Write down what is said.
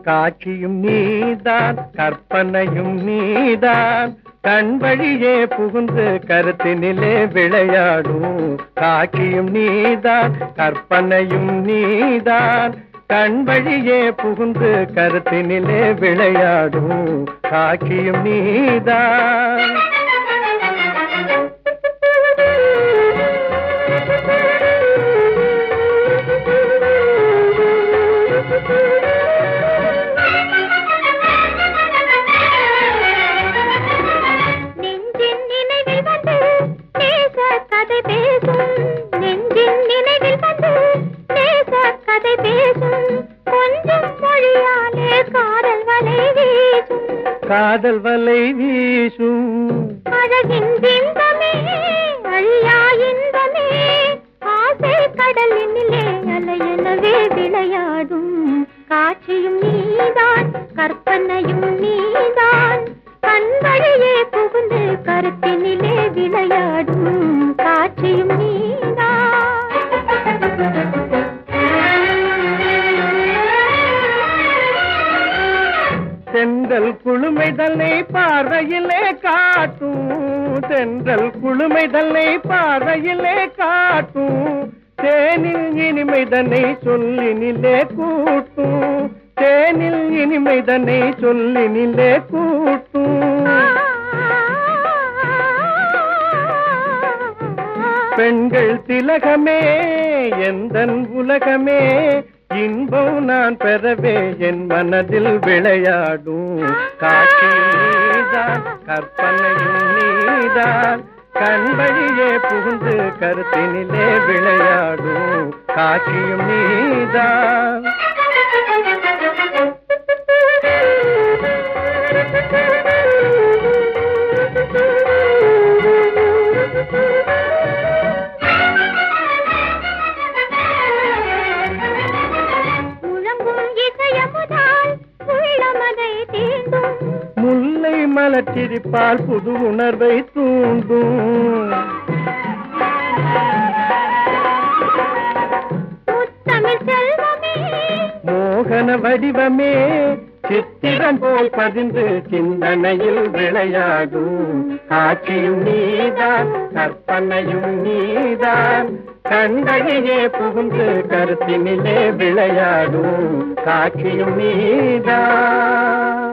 காட்சியும் நீதான் கற்பனையும் நீதான் கண் வழியே புகுந்து கருத்தினிலே விளையாடும் காட்சியும் நீதான் கற்பனையும் நீதான் கண் வழியே புகுந்து கருத்தினிலே விளையாடும் காட்சியும் நீதான் நெஞ்சின் நினைவில் வந்து நேச கதை பேசும் நெஞ்சின் நினைவில் வந்து நேச கதை பேசும் கொஞ்சம் மொழியாலே காதல் வலை வீசும் காதல் வலை வீசும் அழகின் பிம்பமே அழியா இன்பமே ஆசை கடலினிலே அலையெனவே விளையாடும் காட்சியும் நீதான் கற்பனையும் நீதான் கண் வழியே புகுந்து கருத்தினிலே விளையாடும் காட்சியும் நீதான் தென்றல் குளுமை தன்னை பார்வையிலே காட்டும் தென்றல் குளுமை தன்னை பார்வையிலே காட்டும் தேனில் இனிமை தன்னை சொல்லினிலே கூட்டும் தேனில் இனிமை தன்னை சொல்லினிலே கூட்டும் பெண்கள் திலகமே எந்தன் உலகமே இன்பம் நான் பெறவே என் மனதில் விளையாடும் காட்சியும் நீதான் கற்பனையும் நீதான் கண் வழியே புகுந்து கருத்தினிலே விளையாடும் காட்சியும் நீதான் முழங்கும் இசையமுதால் உள்ளமதை தீண்டும் முல்லை மலர்ச்சிரிப்பால் புது உணர்வை தூண்டும் முத்தமிழ் செல்வமே மோகன வடிவமே சித்திரம் போல் பதிந்து சிந்தனையில் விளையாடும் காட்சியும் நீதான் கற்பனையும் நீதான் கண்டையே புகுந்து கருத்தினிலே விளையாடும் காட்சியும் நீதான்